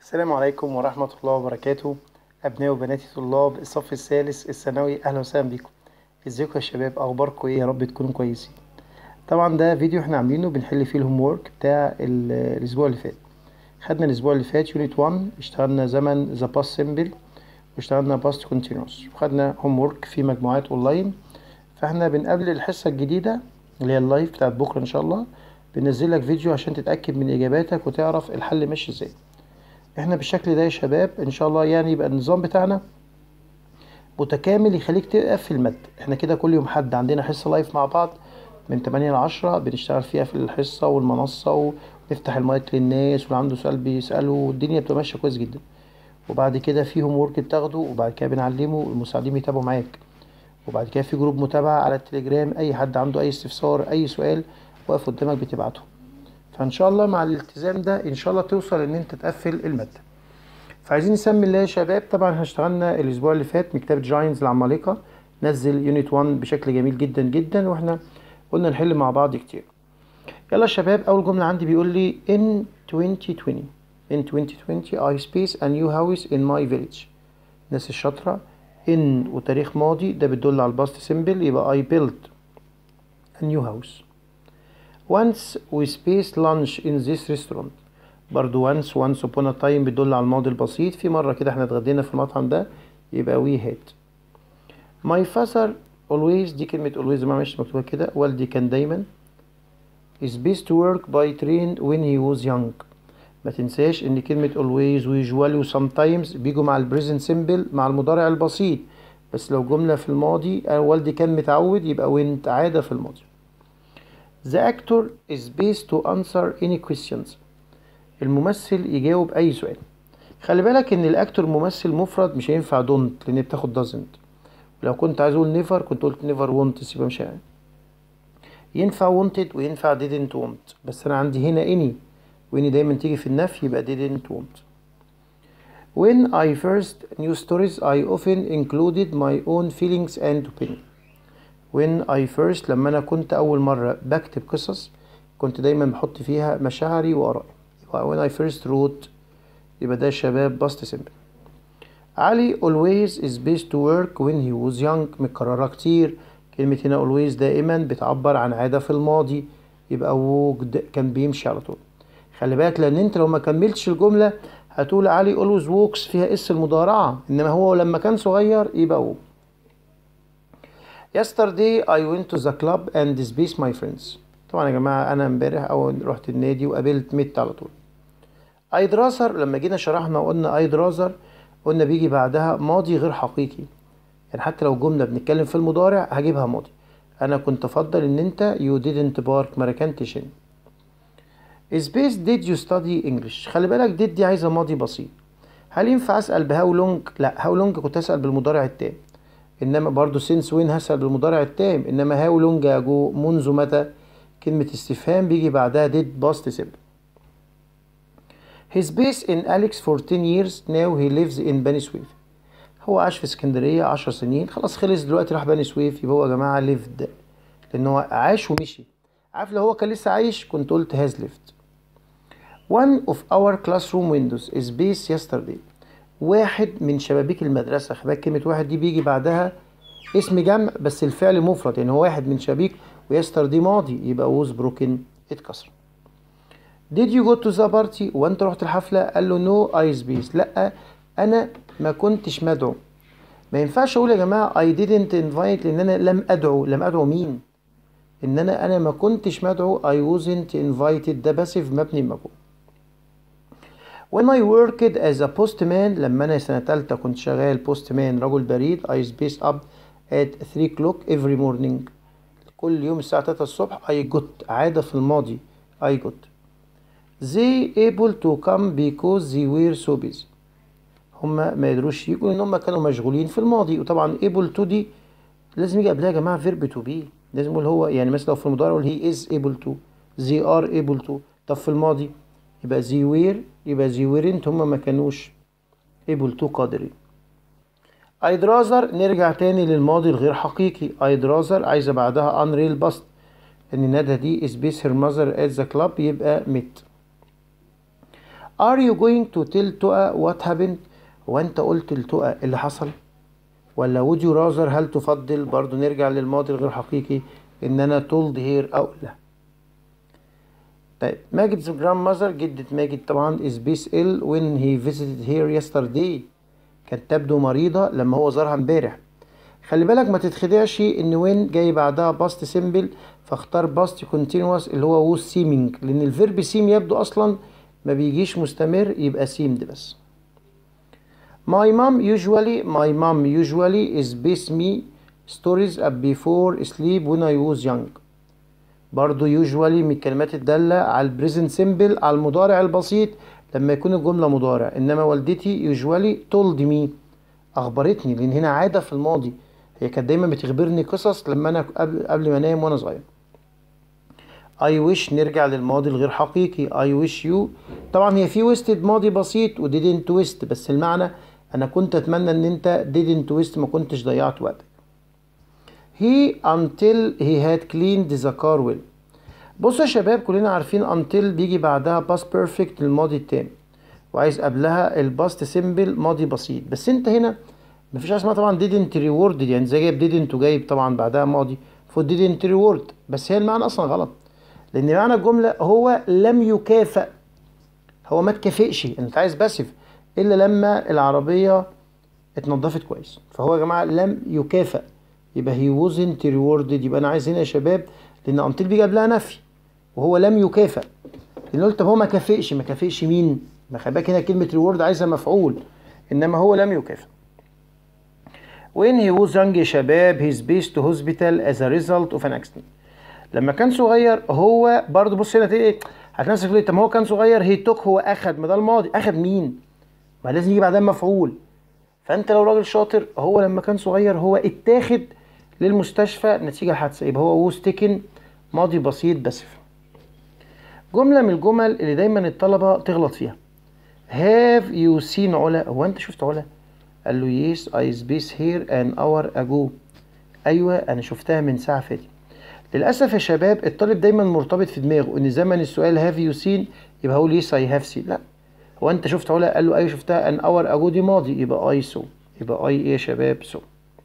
السلام عليكم ورحمة الله وبركاته أبنائي وبناتي طلاب الصف الثالث الثانوي أهلا وسهلا بيكم ازيكم يا شباب أخباركم إيه يا رب تكونوا كويسين طبعا ده فيديو احنا عاملينه بنحل فيه الهوم وورك بتاع ال- الأسبوع اللي فات خدنا الأسبوع اللي فات يونت 1 اشتغلنا زمن ذا باست سيمبل واشتغلنا باست كونتينوس وخدنا هوم وورك في مجموعات أونلاين فاحنا بنقابل الحصة الجديدة اللي هي اللايف بتاعت بكرة إن شاء الله بننزل لك فيديو عشان تتأكد من إجاباتك وتعرف الحل ماشي ازاي احنا بالشكل ده يا شباب ان شاء الله يعني يبقى النظام بتاعنا متكامل يخليك تقفل المادة احنا كده كل يوم حد عندنا حصة لايف مع بعض من 8 ل 10 بنشتغل فيها في الحصة والمنصة ونفتح المايك للناس واللي عنده سؤال بيسأله والدنيا بتبقى ماشية كويس جدا وبعد كده في هوم ورك بتاخده وبعد كده بنعلمه المساعدين بيتابعوا معاك وبعد كده في جروب متابعة على التليجرام اي حد عنده اي استفسار اي سؤال واقف قدامك بتبعته فان شاء الله مع الالتزام ده ان شاء الله توصل ان انت تقفل الماده فعايزين نسمي الله يا شباب طبعا احنا اشتغلنا الاسبوع اللي فات مكتبه جاينز العمالقه نزل يونت 1 بشكل جميل جدا جدا واحنا قلنا نحل مع بعض كتير يلا يا شباب اول جمله عندي بيقول لي in 2020 in 2020 I space a new house in my village الناس الشاطره in وتاريخ ماضي ده بتدل على الباست سيمبل يبقى I built a new house once we spaced lunch in this restaurant برضو once once upon a time بتدل على الماضي البسيط في مرة كده احنا اتغدينا في المطعم ده يبقى we had my father always دي كلمة always ما مش مكتوبة كده والدي كان دايما is best to work by train when he was young ما تنساش ان كلمة always و usually و sometimes بيجوا مع ال present simple مع المضارع البسيط بس لو جملة في الماضي أنا والدي كان متعود يبقى went عادة في الماضي The actor is based to answer any questions. الممثل يجاوب أي سؤال. خلي بالك إن الأكتور ممثل مفرد مش هينفع don't لأن بتاخد doesn't. لو كنت عايز أقول never كنت قلت never wants يبقى مش يعني. ينفع wanted وينفع didn't want بس أنا عندي هنا any واني دايما تيجي في النفي يبقى didn't want. When I first knew stories I often included my own feelings and opinion. when I first لما أنا كنت أول مرة بكتب قصص كنت دايما بحط فيها مشاعري وآرائي يبقى when I first wrote يبقى ده شباب past simple علي always is best to work when he was young متكررة كتير كلمة هنا always دائما بتعبر عن عادة في الماضي يبقى walked كان بيمشي على طول خلي بالك لأن أنت لو ما كملتش الجملة هتقول علي always walks فيها اس المضارعة إنما هو لما كان صغير يبقى walk Yesterday I went to the club and spaced my friends. طبعا يا جماعة أنا امبارح أول رحت النادي وقابلت ميت على طول. I'd rather لما جينا شرحنا وقلنا I'd rather قلنا بيجي بعدها ماضي غير حقيقي. يعني حتى لو جملة بنتكلم في المضارع هجيبها ماضي. أنا كنت أفضل إن أنت you didn't bark ما ركنتش هنا. Space did you study English؟ خلي بالك did دي عايزة ماضي بسيط. هل ينفع أسأل بهاو لونج؟ لا هاو لونج كنت أسأل بالمضارع التام. انما برضو سينس وين هسأل بالمضارع التام انما هاو لونج اجو منذ متى كلمة استفهام بيجي بعدها did باست simple His base in Alex for 10 years now he lives in بني سويف هو عاش في اسكندرية 10 سنين خلاص خلص دلوقتي راح بني سويف يبقى هو يا جماعة lived لأن هو عاش ومشي عارف لو هو كان لسه عايش كنت قلت has lived One of our classroom windows is based yesterday واحد من شبابيك المدرسة خلي بالك كلمة واحد دي بيجي بعدها اسم جمع بس الفعل مفرد يعني هو واحد من شبابيك ويستر دي ماضي يبقى was broken اتكسر Did you go to the party وانت رحت الحفلة قال له no I space لا انا ما كنتش مدعو ما ينفعش اقول يا جماعة I didn't invite لان انا لم ادعو لم ادعو مين ان انا انا ما كنتش مدعو I wasn't invited ده باسف مبني بمجهول When I worked as a postman لما أنا سنة تالتة كنت شغال postman رجل بريد I spaced up at 3 o'clock every morning كل يوم الساعة 3 الصبح I got عادة في الماضي I got They able to come because they were so busy هما ما يقدروش يجوا لأن هما كانوا مشغولين في الماضي وطبعا able to دي لازم يجي قبلها يا جماعة verb to be لازم يقول هو يعني مثلا لو في المضارع يقول he is able to they are able to طب في الماضي يبقى they were يبقى they weren't هما ما كانوش able to قادرين I'd rather نرجع تاني للماضي الغير حقيقي I'd rather عايزة بعدها unreal past ان ندى دي is base her mother at the club يبقى met are you going to tell تقى what happened هو انت قلت لتقى اللي حصل ولا would you rather هل تفضل برضو نرجع للماضي الغير حقيقي ان انا told here او لا طيب ماجد's grandmother جدة ماجد طبعا is base ill when he visited here yesterday كانت تبدو مريضة لما هو زارها امبارح خلي بالك ما تتخدعش ان وين جاي بعدها باست سيمبل فاختار باست كونتينوس اللي هو ووز سيمينج لان الفيرب سيم يبدو اصلا ما بيجيش مستمر يبقى سيمد بس My mom usually my mom usually is base me stories up before sleep when I was young برضو usually من الكلمات الدالة على البريزنت سيمبل على المضارع البسيط لما يكون الجملة مضارع إنما والدتي usually told me أخبرتني لأن هنا عادة في الماضي هي كانت دايما بتخبرني قصص لما أنا قبل, قبل ما أنام وأنا صغير I wish نرجع للماضي الغير حقيقي I wish you طبعا هي في ويستد ماضي بسيط و didn't twist بس المعنى أنا كنت أتمنى إن أنت didn't twist ما كنتش ضيعت وقتك he until he had cleaned the car well بصوا يا شباب كلنا عارفين until بيجي بعدها past perfect الماضي التام وعايز قبلها الباست سيمبل ماضي بسيط بس انت هنا مفيش حاجه اسمها طبعا didn't rewarded يعني زي جايب didn't وجايب طبعا بعدها ماضي فوق didn't reward بس هي المعنى اصلا غلط لان معنى الجمله هو لم يكافئ هو ما اتكافئش انت عايز باسف الا لما العربيه اتنضفت كويس فهو يا جماعه لم يكافئ يبقى he wasn't rewarded يبقى انا عايز هنا يا شباب لان انتل بيجي قبلها نفي وهو لم يكافئ لان قلت طب هو ما كافئش ما كافئش مين ما خلي بالك هنا كلمه ريورد عايزه مفعول انما هو لم يكافئ when he was young يا شباب he's based to hospital as a result of an accident لما كان صغير هو برضه بص هنا ايه هتلاقي نفسك ليه طب ما هو كان صغير هي توك هو اخد ما ده الماضي اخد مين ما لازم يجي بعدها مفعول فانت لو راجل شاطر هو لما كان صغير هو اتاخد للمستشفى نتيجه حادثه يبقى هو ووز تيكن ماضي بسيط بسف جمله من الجمل اللي دايما الطلبه تغلط فيها have you seen علا هو انت شفت علا قال له yes I space here an hour ago ايوه انا شفتها من ساعه فاتت للاسف يا شباب الطالب دايما مرتبط في دماغه ان زمن السؤال have you seen يبقى هقول yes I have seen لا هو انت شفت علا قال له ايوه شفتها an hour ago دي ماضي يبقى I saw يبقى I ايه يا شباب saw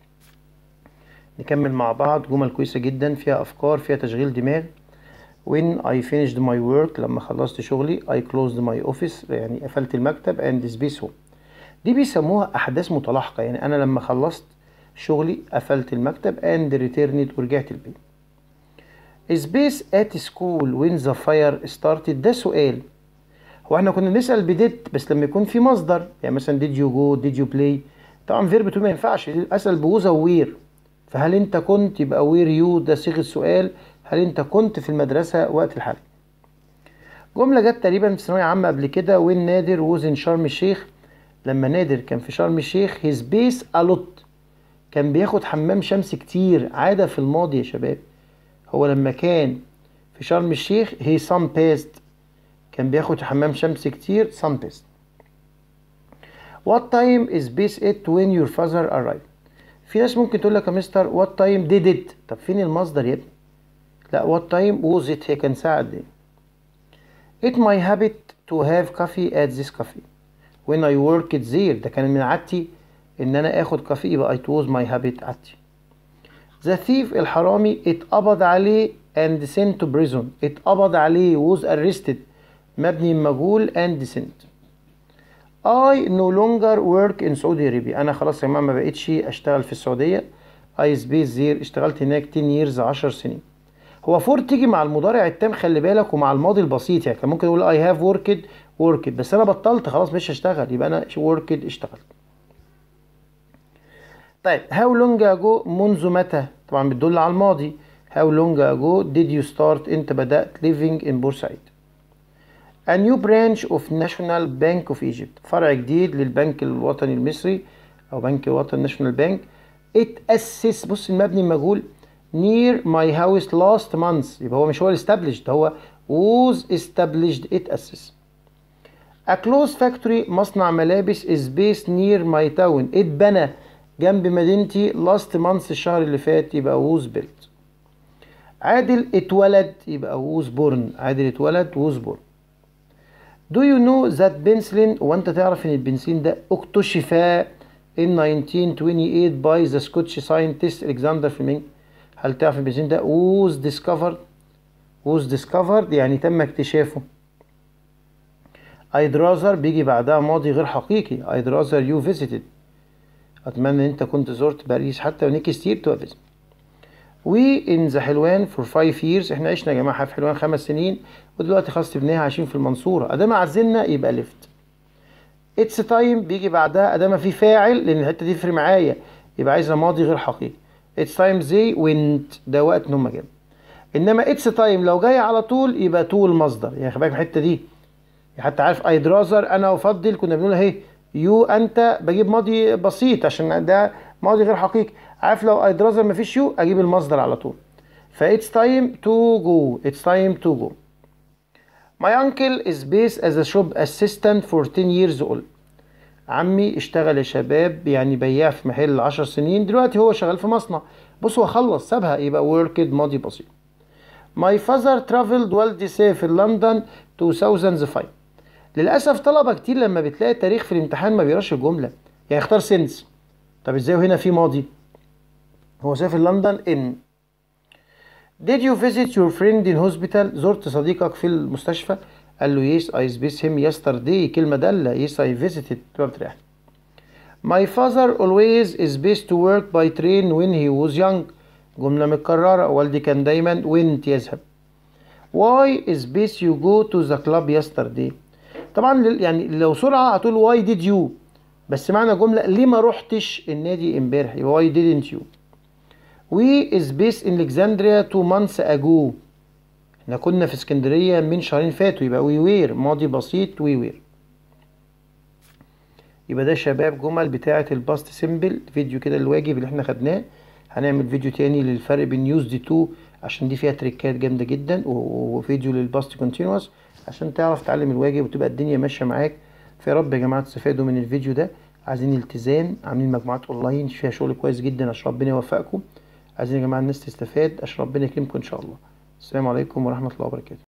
نكمل مع بعض جمل كويسة جدا فيها أفكار فيها تشغيل دماغ when I finished my work لما خلصت شغلي I closed my office يعني قفلت المكتب and space home دي بيسموها أحداث متلاحقة يعني أنا لما خلصت شغلي قفلت المكتب and returned ورجعت البيت space at school when the fire started ده سؤال هو احنا كنا بنسأل بديت بس لما يكون في مصدر يعني مثلا did you go did you play طبعا فيرب تو ما ينفعش اسأل بوزة وير فهل انت كنت يبقى وير يو ده صيغه سؤال هل انت كنت في المدرسه وقت الحرب جمله جت تقريبا في ثانويه عامه قبل كده وين نادر ووزن شرم الشيخ لما نادر كان في شرم الشيخ هيز بيس الوت كان بياخد حمام شمس كتير عاده في الماضي يا شباب هو لما كان في شرم الشيخ هي سان بيست كان بياخد حمام شمس كتير سان بيست What time is base it when your father arrived في ناس ممكن تقول لك يا مستر وات تايم ديد ات طب فين المصدر يا ابني لا وات تايم ووز ات هي كان ساعة قد ايه it my habit to have coffee at this cafe when I worked there ده كان من عادتي ان انا اخد كافي يبقى it was my habit عادتي the thief الحرامي اتقبض عليه and sent to prison اتقبض عليه was arrested مبني مجهول and sent I no longer work in سعودي Arabia أنا خلاص يا جماعة ما بقتش أشتغل في السعودية I space there اشتغلت هناك 10 years 10 سنين هو فور تيجي مع المضارع التام خلي بالك ومع الماضي البسيط يعني كان ممكن أقول I have worked worked بس أنا بطلت خلاص مش هشتغل يبقى أنا worked اشتغلت طيب how long ago منذ متى طبعا بتدل على الماضي how long ago did you start أنت بدأت living in بورسعيد A new branch of National Bank of Egypt فرع جديد للبنك الوطني المصري أو بنك الوطن ناشونال بانك اتأسس بص المبني المجهول near my house last month يبقى هو مش هو established ده هو was established اتأسس A clothes factory مصنع ملابس is based near my town اتبنى جنب مدينتي last month الشهر اللي فات يبقى was built عادل اتولد يبقى was born عادل اتولد was born Do you know that penicillin وانت تعرف ان البنسلين ده اكتشف in 1928 by the Scottish scientist Alexander Fleming هل تعرف البنسلين ده was discovered was discovered يعني تم اكتشافه I'd rather بيجي بعدها ماضي غير حقيقي I'd rather you visited أتمنى إن أنت كنت زرت باريس حتى next year to visit we in the حلوان for five years احنا عشنا يا جماعة في حلوان خمس سنين ودلوقتي خلاص تبنيها عايشين في المنصورة أدام عزلنا يبقى لفت اتس تايم بيجي بعدها أدام في فاعل لأن الحتة دي تفرق معايا يبقى عايزة ماضي غير حقيقي اتس تايم زي went ده وقت إن هما جابوا انما اتس تايم لو جاي على طول يبقى طول مصدر يعني خلي بالك من الحته دي حتى عارف ايد رازر انا افضل كنا بنقول اهي يو انت بجيب ماضي بسيط عشان ده ماضي غير حقيقي عارف لو ايد رازر مفيش يو اجيب المصدر على طول فايتس تايم تو جو اتس تايم تو جو My uncle is based as a shop assistant for 10 years old. عمي اشتغل يا شباب يعني بياع في محل 10 سنين دلوقتي هو شغال في مصنع بص هو خلص سابها يبقى worked ماضي بسيط My father traveled والدي سافر لندن 2005 للأسف طلبة كتير لما بتلاقي التاريخ في الامتحان ما بيقراش الجملة يعني اختار سنس طب ازاي هنا في ماضي هو سافر لندن in Did you visit your friend in hospital زرت صديقك في المستشفى قال له yes I spaced him yesterday كلمة دالة yes I visited تبقى بتريح My father always is based to work by train when he was young جملة متكررة والدي كان دايما went يذهب Why is best you go to the club yesterday طبعا يعني لو سرعة هتقول why did you بس معنى جملة ليه ما رحتش النادي امبارح يبقى why didn't you We is based in Alexandria two months ago احنا كنا في اسكندرية من شهرين فاتوا يبقى we were ماضي بسيط we were يبقى ده شباب جمل بتاعة الباست سيمبل فيديو كده الواجب اللي احنا خدناه هنعمل فيديو تاني للفرق بين يوز دي تو عشان دي فيها تريكات جامدة جدا وفيديو للباست كونتينوس عشان تعرف تعلم الواجب وتبقى الدنيا ماشية معاك فيا رب يا جماعة تستفادوا من الفيديو ده عايزين التزام عاملين مجموعات اونلاين فيها شغل كويس جدا عشان ربنا يوفقكم عايزين يا جماعة الناس تستفاد عشان ربنا يكرمكم ان شاء الله السلام عليكم ورحمة الله وبركاته